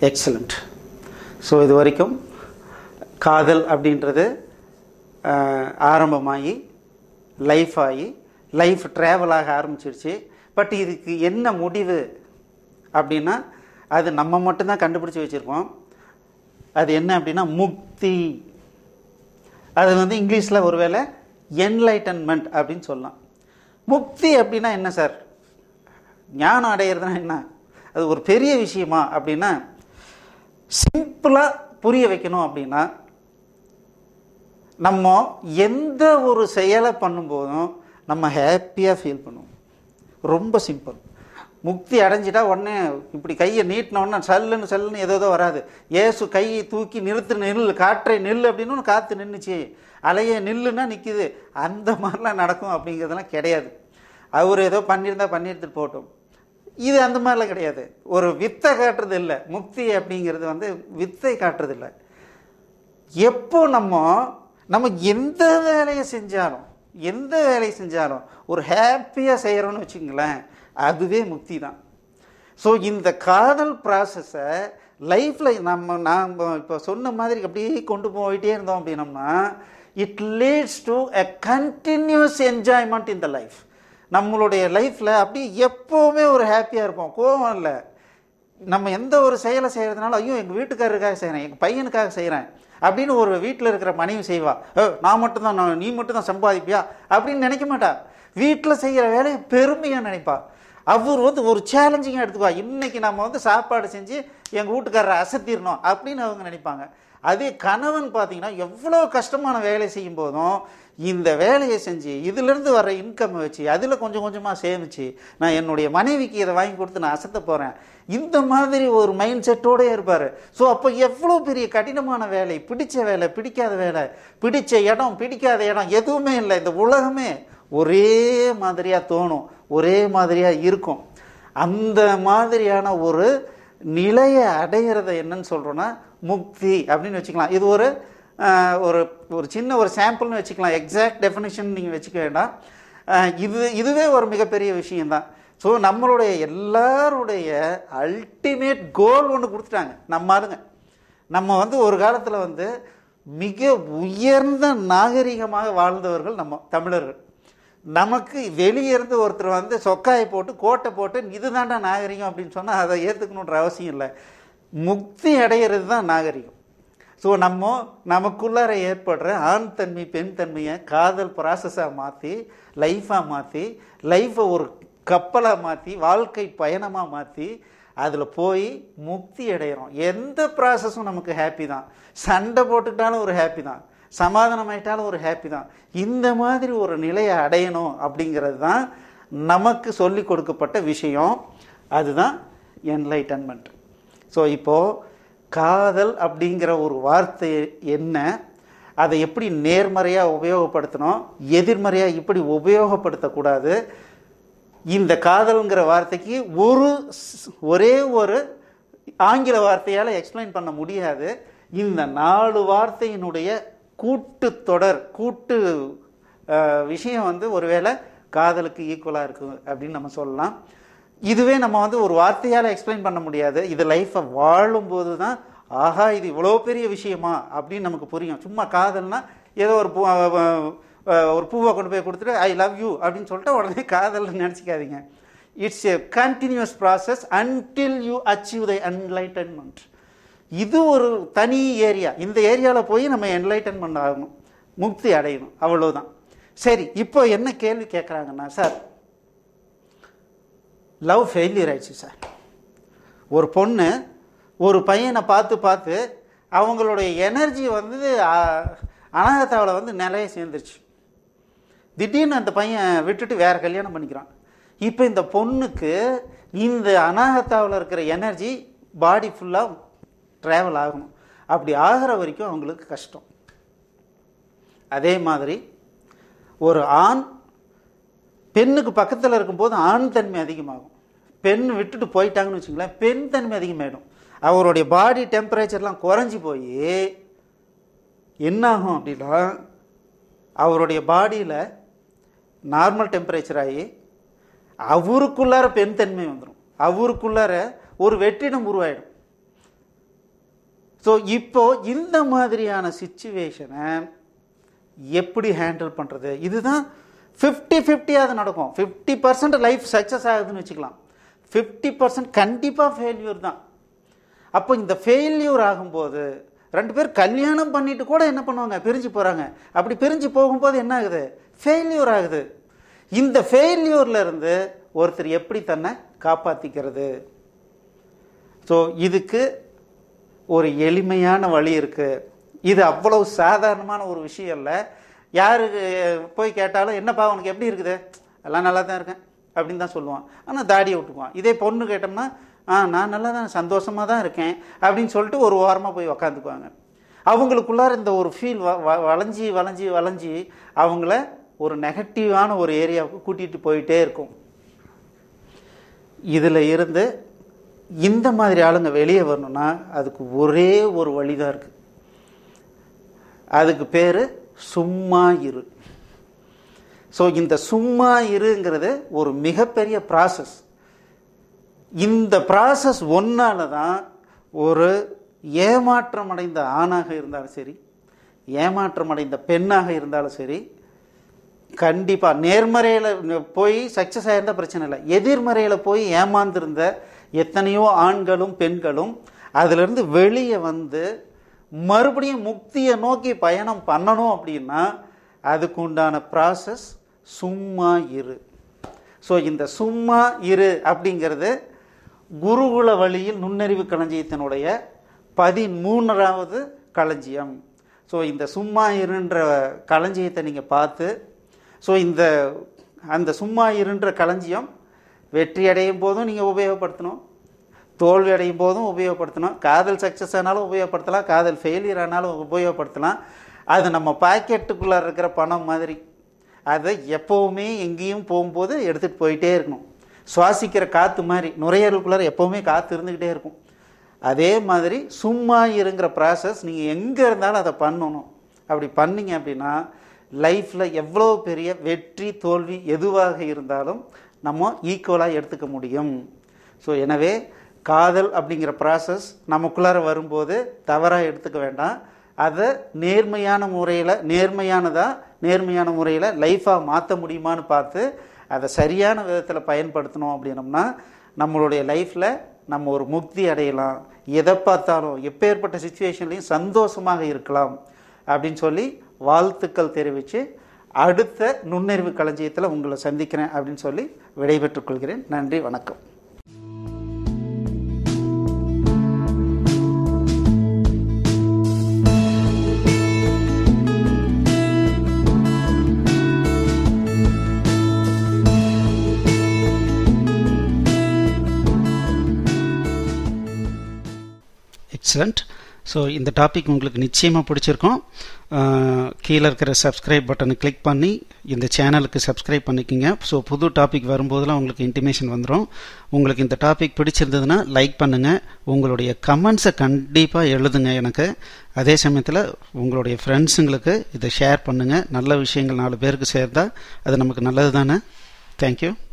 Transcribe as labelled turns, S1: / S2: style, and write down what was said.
S1: excellent so இது வரைக்கும் காதல் அப்படின்றது ஆஹ், ஆரம்பமாகி லைஃப் ஆகி லைஃப் ட்ராவலாக ஆரம்பிச்சிருச்சு பட் இதுக்கு என்ன முடிவு அப்படின்னா அது நம்ம மட்டும்தான் கண்டுபிடிச்சி வச்சுருக்கோம் அது என்ன அப்படின்னா முக்தி அது வந்து இங்கிலீஷில் ஒருவேளை என்லைட்டன்மெண்ட் அப்படின்னு சொல்லலாம் முக்தி அப்படின்னா என்ன சார் ஞானம் அடையிறதுனா என்ன அது ஒரு பெரிய விஷயமா அப்படின்னா சிம்பிளாக புரிய வைக்கணும் அப்படின்னா நம்ம எந்த ஒரு செயலை பண்ணும்போதும் நம்ம ஹாப்பியாக ஃபீல் பண்ணுவோம் ரொம்ப சிம்பிள் முக்தி அடைஞ்சிட்டா உடனே இப்படி கையை நீட்டின உடனே சல்லுன்னு சல்லுன்னு ஏதோ ஏதோ வராது ஏசு கையை தூக்கி நிறுத்து நில்லு காற்றை நில்லு அப்படின்னு ஒன்று காற்று நின்றுச்சு அலைய நில்லுன்னா நிற்கிது அந்த மாதிரிலாம் நடக்கும் அப்படிங்கிறதெல்லாம் கிடையாது அவர் ஏதோ பண்ணியிருந்தா பண்ணியிருந்துட்டு போட்டோம் இது அந்த மாதிரிலாம் கிடையாது ஒரு வித்தை காட்டுறது இல்லை முக்தி அப்படிங்கிறது வந்து வித்தை காட்டுறது இல்லை எப்போ நம்ம நம்ம எந்த வேலையை செஞ்சாலும் எந்த வேலையை செஞ்சாலும் ஒரு ஹாப்பியாக செய்கிறோன்னு வச்சுங்களேன் அதுவே முக்தி தான் ஸோ இந்த காதல் ப்ராசஸை லைஃப்பில் நம்ம நாம் இப்போ சொன்ன மாதிரி அப்படியே கொண்டு போயிட்டே இருந்தோம் அப்படின்னம்னா it leads to a continuous enjoyment in the life நம்மளுடைய லைஃப்பில் அப்படியே எப்போவுமே ஒரு ஹாப்பியாக இருப்போம் கோவம் இல்லை நம்ம எந்த ஒரு செயலை செய்கிறதுனால ஐயோ எங்கள் வீட்டுக்காரருக்காக செய்கிறேன் எங்கள் பையனுக்காக செய்கிறேன் அப்படின்னு ஒரு வீட்டில் இருக்கிற மனைவி செய்வா "ஏ, நான் மட்டும்தான் நான் நீ மட்டும்தான் சம்பாதிப்பியா அப்படின்னு நினைக்க மாட்டா வீட்டில் செய்கிற வேலையை பெருமையாக நினைப்பா அவர் வந்து ஒரு சேலஞ்சிங்காக எடுத்துக்குவா இன்னைக்கு நம்ம வந்து சாப்பாடு செஞ்சு எங்கள் வீட்டுக்காரரை அசத்திடணும் அப்படின்னு அவங்க நினைப்பாங்க அதே கணவன் பார்த்தீங்கன்னா எவ்வளோ கஷ்டமான வேலை செய்யும் போதும் இந்த வேலையை செஞ்சு இதிலிருந்து வர இன்கம் வச்சு அதில் கொஞ்சம் கொஞ்சமாக சேமிச்சு நான் என்னுடைய மனைவிக்கு இதை வாங்கி கொடுத்து நான் அசத்த போகிறேன் இந்த மாதிரி ஒரு மைண்ட் செட்டோடே இருப்பார் ஸோ அப்போ எவ்வளோ பெரிய கடினமான வேலை பிடிச்ச வேலை பிடிக்காத வேலை பிடிச்ச இடம் பிடிக்காத இடம் எதுவுமே இல்லை இந்த உலகமே ஒரே மாதிரியாக தோணும் ஒரே மாதிரியாக இருக்கும் அந்த மாதிரியான ஒரு நிலையை அடையிறத என்னன்னு சொல்கிறோன்னா முக்தி அப்படின்னு வச்சுக்கலாம் இது ஒரு ஆஹ், ஒரு ஒரு சின்ன ஒரு சாம்பிள்னு வச்சுக்கலாம் எக்ஸாக்ட் டெஃபினிஷன் நீங்கள் வச்சுக்க வேண்டாம் ஆஹ், இது இதுவே ஒரு மிகப்பெரிய விஷயம்தான் ஸோ நம்மளுடைய எல்லாருடைய அல்டிமேட் கோல் ஒன்று கொடுத்துட்டாங்க நம்ம ஆளுங்க நம்ம வந்து ஒரு காலத்தில் வந்து மிக உயர்ந்த நாகரிகமாக வாழ்ந்தவர்கள் நம்ம தமிழர்கள் நமக்கு வெளியே இருந்து ஒருத்தர் வந்து சொக்காயை போட்டு கோட்டை போட்டு இதுதான்டா நாகரிகம் அப்படின்னு சொன்னால் அதை ஏற்றுக்கணுன்ற அவசியம் இல்லை முக்தி அடையிறது தான் நாகரிகம் ஸோ நம்ம நமக்குள்ளார ஏற்படுற ஆண் தன்மை பெண் தன்மையை காதல் ப்ராசஸாக மாற்றி லைஃபாக மாற்றி லைஃப்பை ஒரு கப்பலாக மாற்றி வாழ்க்கை பயணமாக மாற்றி அதில் போய் முக்தி அடைகிறோம் எந்த ப்ராசஸும் நமக்கு ஹாப்பி தான் சண்டை போட்டுக்கிட்டாலும் ஒரு ஹாப்பி தான் சமாதானம் ஆயிட்டாலும் ஒரு ஹாப்பி தான் இந்த மாதிரி ஒரு நிலையை அடையணும் அப்படிங்கிறது தான் நமக்கு சொல்லி கொடுக்கப்பட்ட விஷயம் அதுதான் என்லைட்டன்மெண்ட் ஸோ இப்போது காதல் அப்படிங்கிற ஒரு வார்த்தை என்ன அதை எப்படி நேர்மறையாக உபயோகப்படுத்தணும் எதிர்மறையாக இப்படி உபயோகப்படுத்தக்கூடாது இந்த காதல்ங்கிற வார்த்தைக்கு ஒரு ஸ்- ஒரே ஒரு ஆங்கில வார்த்தையால் எக்ஸ்பிளைன் பண்ண முடியாது இந்த நாலு வார்த்தையினுடைய கூட்டு தொடர் கூட்டு அஹ், விஷயம் வந்து ஒருவேளை காதலுக்கு ஈக்குவலாக இருக்குது அப்படின்னு நம்ம சொல்லலாம் இதுவே நம்ம வந்து ஒரு வார்த்தையால் எக்ஸ்பிளைன் பண்ண முடியாது இது லைஃப்பை வாழும்போது தான் ஆஹா இது இவ்வளோ பெரிய விஷயமா அப்படின்னு நமக்கு புரியும் சும்மா காதல்னா ஏதோ ஒரு பூ அஹ், அஹ், ஒரு பூவை கொண்டு போய் கொடுத்துட்டு ஐ லவ் யூ அப்படின்னு சொல்லிட்டு உடனே காதல் நினச்சிக்காதீங்க it's a continuous process until you achieve the enlightenment இது ஒரு தனி ஏரியா இந்த ஏரியாவில் போய் நம்ம என்லைட்டன்மெண்ட் ஆகணும் முக்தி அடையணும் அவ்வளவுதான் சரி இப்போ என்ன கேள்வி கேட்குறாங்கன்னா சார் லவ் ஃபெயிலியர் ஆயிடுச்சு சார் ஒரு பொண்ணு ஒரு பையனை பார்த்து பார்த்து அவங்களுடைய எனர்ஜி வந்து அனாகத்தாவில் வந்து நிலைய சேர்ந்துருச்சு திடீர்னு அந்த பையன் விட்டுட்டு வேற கல்யாணம் பண்ணிக்கிறான் இப்போ இந்த பொண்ணுக்கு இந்த அனாகத்தாவில் இருக்கிற எனர்ஜி பாடி ஃபுல்லாக ட்ராவல் ஆகணும் அப்படி ஆகிற வரைக்கும் அவங்களுக்கு கஷ்டம் அதே மாதிரி ஒரு ஆண் பெண்ணுக்கு பக்கத்தில் இருக்கும்போது ஆண் தன்மை அதிகமாகும் பெண் விட்டுட்டு போயிட்டாங்கன்னு வச்சுங்களேன் பெண் தன்மை அதிகமாகிடும் அவருடைய பாடி டெம்பரேச்சர்லாம் குறைஞ்சி போய் என்னாகும் அப்படின்னா அவருடைய பாடியில் நார்மல் டெம்பரேச்சர் ஆகி அவருக்குள்ளார பெண் தன்மை வந்துடும் அவருக்குள்ளார ஒரு வெற்றிடம் உருவாயிடும் ஸோ இப்போ இந்த மாதிரியான சுச்சுவேஷனை எப்படி ஹேண்டில் பண்ணுறது இதுதான் ஃபிஃப்டி ஃபிஃப்டியாவது நடக்கும் ஃபிஃப்டி பர்சன்ட் லைஃப் சக்ஸஸ் ஆகுதுன்னு வச்சுக்கலாம் ஃபிஃப்டி பர்சன்ட் கண்டிப்பாக ஃபெயில்யூர் தான் அப்போ இந்த ஃபெயில்யூர் ஆகும்போது ரெண்டு பேர் கல்யாணம் பண்ணிட்டு கூட என்ன பண்ணுவாங்க பிரிஞ்சு போகிறாங்க அப்படி பிரிஞ்சு போகும்போது என்ன ஆகுது ஃபெயில்யூர் ஆகுது இந்த ஃபெயில்யூர்ல இருந்து ஒருத்தர் எப்படி தன்னை காப்பாற்றிக்கிறது ஸோ இதுக்கு ஒரு எளிமையான வழி இருக்குது இது அவ்வளவு சாதாரணமான ஒரு விஷயம் இல்லை யாருக்கு போய் கேட்டாலும் என்னப்பா உனக்கு எப்படி இருக்குது எல்லாம் நல்லா தான் இருக்கேன் அப்படின்னு தான் சொல்லுவான் ஆனால் தாடியை விட்டுக்குவான் இதே பொண்ணு கேட்டோம்னா ஆ நான் நல்லா தான் சந்தோஷமாக தான் இருக்கேன் அப்படின்னு சொல்லிட்டு ஒரு ஓரமாக போய் உக்காந்துக்குவாங்க அவங்களுக்குள்ளார இந்த ஒரு ஃபீல் வளைஞ்சி வளைஞ்சி வளைஞ்சி அவங்கள ஒரு நெகட்டிவான ஒரு ஏரியாவுக்கு கூட்டிகிட்டு போயிட்டே இருக்கும் இதில் இருந்து இந்த மாதிரி ஆளுங்க வெளியே வரணும்னா அதுக்கு ஒரே ஒரு வழி தான் இருக்குது அதுக்கு பேர் சும்மா இரு ஸோ இந்த சும்மா இருங்கிறது ஒரு மிகப்பெரிய ப்ராசஸ் இந்த ப்ராசஸ் ஒன்னால தான் ஒரு ஏமாற்றம் அடைந்த ஆணாக இருந்தாலும் சரி ஏமாற்றம் அடைந்த பெண்ணாக இருந்தாலும் சரி கண்டிப்பாக நேர்மறையில் போய் சக்ஸஸ் ஆயிருந்தா பிரச்சனை இல்லை எதிர்மறையில் போய் ஏமாந்திருந்த எத்தனையோ ஆண்களும் பெண்களும் அதிலிருந்து வெளியே வந்து மறுபடியும் முக்தியை நோக்கி பயணம் பண்ணணும் அப்படின்னா அதுக்கு உண்டான ப்ராசஸ் சும்மா இரு ஸோ இந்த சும்மா இரு அப்படிங்கிறது குருகுல வழியில் நுண்ணறிவு களஞ்சியத்தினுடைய பதிமூன்றாவது களஞ்சியம் ஸோ இந்த சும்மா இருன்ற களஞ்சியத்தை நீங்கள் பார்த்து ஸோ இந்த அந்த சும்மா இருன்ற களஞ்சியம் வெற்றி அடையும் போதும் நீங்கள் உபயோகப்படுத்தணும் தோல்வி அடையும் போதும் உபயோகப்படுத்தணும் காதல் சக்ஸஸ் ஆனாலும் உபயோகப்படுத்தலாம் காதல் ஃபெயிலியர் ஆனாலும் உபயோகப்படுத்தலாம் அது நம்ம பாக்கெட்டுக்குள்ளே இருக்கிற பணம் மாதிரி அதை எப்போவுமே எங்கேயும் போகும்போது எடுத்துகிட்டு போயிட்டே இருக்கணும் சுவாசிக்கிற காற்று மாதிரி நுரையீரலுக்குள்ளார எப்போவுமே காற்று இருந்துக்கிட்டே இருக்கும் அதே மாதிரி சும்மா இருங்கிற ப்ராசஸ் நீங்கள் எங்கே இருந்தாலும் அதை பண்ணணும் அப்படி பண்ணீங்க அப்படின்னா லைஃப்பில் எவ்வளோ பெரிய வெற்றி தோல்வி எதுவாக இருந்தாலும் நம்ம ஈக்குவலாக எடுத்துக்க முடியும் ஸோ எனவே காதல் அப்படிங்கிற ப்ராசஸ் நமக்குள்ளார வரும்போது தவறாக எடுத்துக்க வேண்டாம் அதை நேர்மையான முறையில் நேர்மையானதாக நேர்மையான முறையில் லைஃபாக மாற்ற முடியுமான்னு பார்த்து அதை சரியான விதத்தில் பயன்படுத்தணும் அப்படின்னம்னா நம்மளுடைய லைஃப்பில் நம்ம ஒரு முக்தி அடையலாம் எதை பார்த்தாலும் எப்பேற்பட்ட சுச்சுவேஷன்லையும் சந்தோஷமாக இருக்கலாம் அப்படின்னு சொல்லி வாழ்த்துக்கள் தெரிவித்து அடுத்த நுண்ணறிவு களஞ்சியத்தில் உங்களை சந்திக்கிறேன் அப்படின்னு சொல்லி விடைபெற்றுக் கொள்கிறேன் நன்றி வணக்கம்
S2: எக்ஸலண்ட் ஸோ இந்த டாபிக் உங்களுக்கு நிச்சயமாக பிடிச்சிருக்கும் அஹ், கீழே இருக்கிற சப்ஸ்கிரைப் பட்டனை கிளிக் பண்ணி இந்த சேனலுக்கு சப்ஸ்கிரைப் பண்ணிக்கிங்க ஸோ புது டாபிக் வரும்போதெல்லாம் உங்களுக்கு இன்டிமேஷன் வந்துடும் உங்களுக்கு இந்த டாபிக் பிடிச்சிருந்ததுன்னா லைக் பண்ணுங்கள் உங்களுடைய கமெண்ட்ஸை கண்டிப்பாக எழுதுங்க எனக்கு அதே சமயத்தில் உங்களுடைய ஃப்ரெண்ட்ஸுங்களுக்கு இதை ஷேர் பண்ணுங்கள் நல்ல விஷயங்கள் நாலு பேருக்கு சேர்ந்தா அது நமக்கு நல்லது தானே தேங்க்யூ